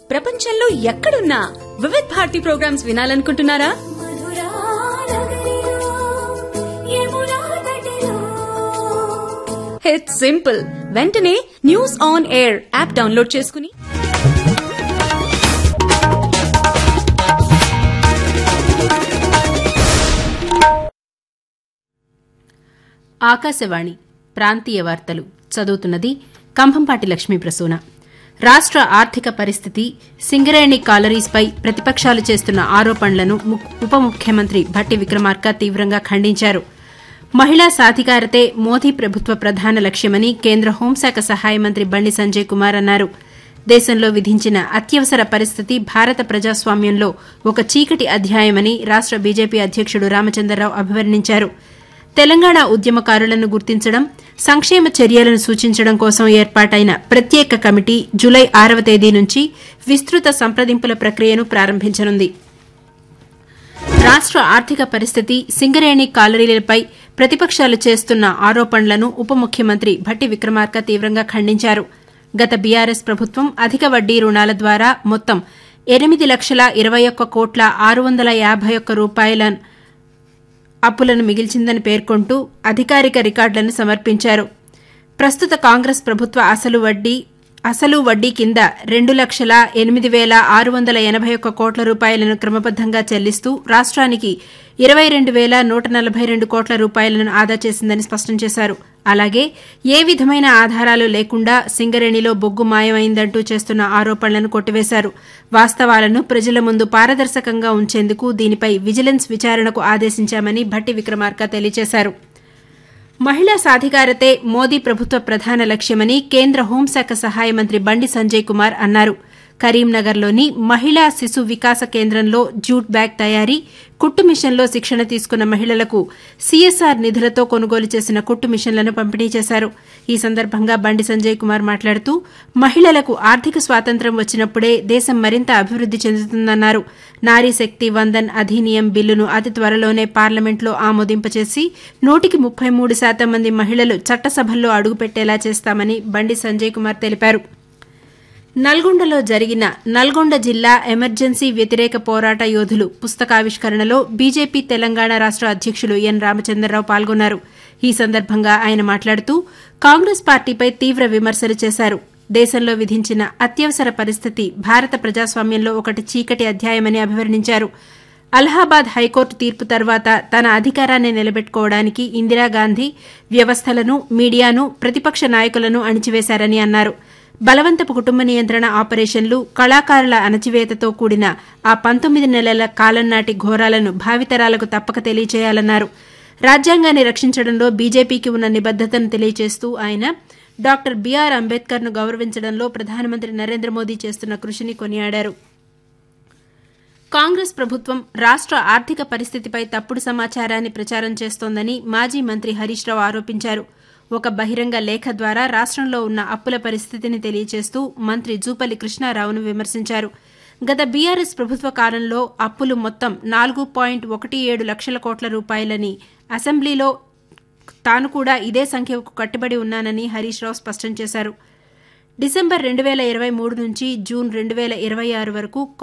ప్రపంచంలో ఎక్కడున్నా వివిధ్ భారతి ప్రోగ్రామ్స్ వినాలనుకుంటున్నారా ఇట్స్ సింపుల్ వెంటనే news on AIR app download చేసుకుని ఆకాశవాణి ప్రాంతీయ వార్తలు చదువుతున్నది కంభంపాటి లక్ష్మీ ప్రసూన రాష్ట ఆర్థిక పరిస్థితి సింగరేణి కాలరీస్పై ప్రతిపక్షాలు చేస్తున్న ఆరోపణలను ము- ఉప ముఖ్యమంత్రి భట్టి విక్రమార్క తీవ్రంగా ఖండించారు మహిళా సాధికారతే మోదీ ప్రభుత్వ ప్రధాన లక్ష్యమని కేంద్ర హోంశాఖ సహాయ మంత్రి బండి సంజయ్ కుమార్ అన్నారు దేశంలో విధించిన అత్యవసర పరిస్థితి భారత ప్రజాస్వామ్యంలో ఒక చీకటి అధ్యాయమని రాష్ట బీజేపీ అధ్యక్షుడు రామచంద్రరావు అభివర్ణించారు తెలంగాణ ఉద్యమకారులను గుర్తించడం సంక్షేమ చర్యలను సూచించడం కోసం ఏర్పాటైన ప్రత్యేక కమిటీ జులై ఆరవ తేదీ నుంచి విస్తృత సంప్రదింపుల ప్రక్రియను ప్రారంభించనుంది రాష్ట ఆర్థిక పరిస్థితి సింగరేణి కాలరీలపై ప్రతిపక్షాలు చేస్తున్న ఆరోపణలను ఉప ముఖ్యమంత్రి భట్టి విక్రమార్క తీవ్రంగా ఖండించారు గత బీఆర్ఎస్ ప్రభుత్వం అధిక వడ్డీ రుణాల ద్వారా మొత్తం ఎనిమిది లక్షల ఇరవై ఒక్క కోట్ల ఆరు వందల యాభై ఒక్క రూపాయల అప్పులను మిగిల్చిందని పేర్కొంటూ అధికారిక రికార్డులను సమర్పించారు ప్రస్తుత కాంగ్రెస్ ప్రభుత్వ అసలు వడ్డీ అసలు వడ్డీ కింద రెండు లక్షల ఎనిమిది వేల ఆరు వందల ఎనభై ఒక్క కోట్ల రూపాయలను క్రమబద్దంగా చెల్లిస్తూ రాష్ట్రానికి ఇరవై రెండు వేల నూట నలభై రెండు కోట్ల రూపాయలను ఆదా చేసిందని స్పష్టం చేశారు అలాగే ఏ విధమైన ఆధారాలు లేకుండా సింగరేణిలో బొగ్గు మాయమైందంటూ చేస్తున్న ఆరోపణలను కొట్టివేశారు వాస్తవాలను ప్రజల ముందు పారదర్శకంగా ఉంచేందుకు దీనిపై విజిలెన్స్ విచారణకు ఆదేశించామని భట్టి విక్రమార్క తెలియజేశారు మహిళా సాధికారతే మోదీ ప్రభుత్వ ప్రధాన లక్ష్యమని కేంద్ర హోంశాఖ సహాయ మంత్రి బండి సంజయ్ కుమార్ అన్నారు కరీంనగర్లోని మహిళా శిశు వికాస కేంద్రంలో జూట్ బ్యాగ్ తయారీ కుట్టు మిషన్లో శిక్షణ తీసుకున్న మహిళలకు సీఎస్ఆర్ నిధులతో కొనుగోలు చేసిన కుట్టు మిషన్లను పంపిణీ చేశారు ఈ సందర్భంగా బండి సంజయ్ కుమార్ మాట్లాడుతూ మహిళలకు ఆర్థిక స్వాతంత్ర్యం వచ్చినప్పుడే దేశం మరింత అభివృద్ది చెందుతుందన్నారు నారీ శక్తి వందన్ అధినియం బిల్లును అతి త్వరలోనే పార్లమెంట్లో ఆమోదింపచేసి నూటికి ముప్పై మూడు శాతం మంది మహిళలు చట్టసభల్లో అడుగుపెట్టేలా చేస్తామని బండి సంజయ్ కుమార్ తెలిపారు నల్గొండలో జరిగిన నల్గొండ జిల్లా ఎమర్జెన్సీ వ్యతిరేక పోరాట యోధులు పుస్తకావిష్కరణలో బీజేపీ తెలంగాణ రాష్ట అధ్యక్షులు ఎన్ రామచంద్రరావు పాల్గొన్నారు ఈ సందర్భంగా ఆయన మాట్లాడుతూ కాంగ్రెస్ పార్టీపై తీవ్ర విమర్శలు చేశారు దేశంలో విధించిన అత్యవసర పరిస్థితి భారత ప్రజాస్వామ్యంలో ఒకటి చీకటి అధ్యాయమని అభివర్ణించారు అలహాబాద్ హైకోర్టు తీర్పు తర్వాత తన అధికారాన్ని నిలబెట్టుకోవడానికి ఇందిరాగాంధీ వ్యవస్థలను మీడియాను ప్రతిపక్ష నాయకులను అణిచివేశారని అన్నారు బలవంతపు కుటుంబ నియంత్రణ ఆపరేషన్లు కళాకారుల అణచివేతతో కూడిన ఆ పంతొమ్మిది నెలల కాలం నాటి ఘోరాలను భావితరాలకు తప్పక తెలియచేయాలన్నారు రాజ్యాంగాన్ని రక్షించడంలో బీజేపీకి ఉన్న నిబద్దతను తెలియజేస్తూ ఆయన డాక్టర్ బీఆర్ అంబేద్కర్ను గౌరవించడంలో ప్రధానమంత్రి నరేంద్ర మోదీ చేస్తున్న కృషిని కొనియాడారు కాంగ్రెస్ ప్రభుత్వం రాష్ట ఆర్థిక పరిస్థితిపై తప్పుడు సమాచారాన్ని ప్రచారం చేస్తోందని మాజీ మంత్రి హరీష్ రావు ఆరోపించారు ఒక బహిరంగ లేఖ ద్వారా రాష్ట్రంలో ఉన్న అప్పుల పరిస్థితిని తెలియజేస్తూ మంత్రి జూపల్లి కృష్ణారావును విమర్శించారు గత బీఆర్ఎస్ ప్రభుత్వ కాలంలో అప్పులు మొత్తం నాలుగు పాయింట్ ఒకటి ఏడు లక్షల కోట్ల రూపాయలని అసెంబ్లీలో తాను కూడా ఇదే సంఖ్యకు కట్టుబడి ఉన్నానని హరీష్ రావు స్పష్టం చేశారు డిసెంబర్ రెండు వేల ఇరవై మూడు నుంచి జూన్ రెండు వేల ఇరవై ఆరు వరకు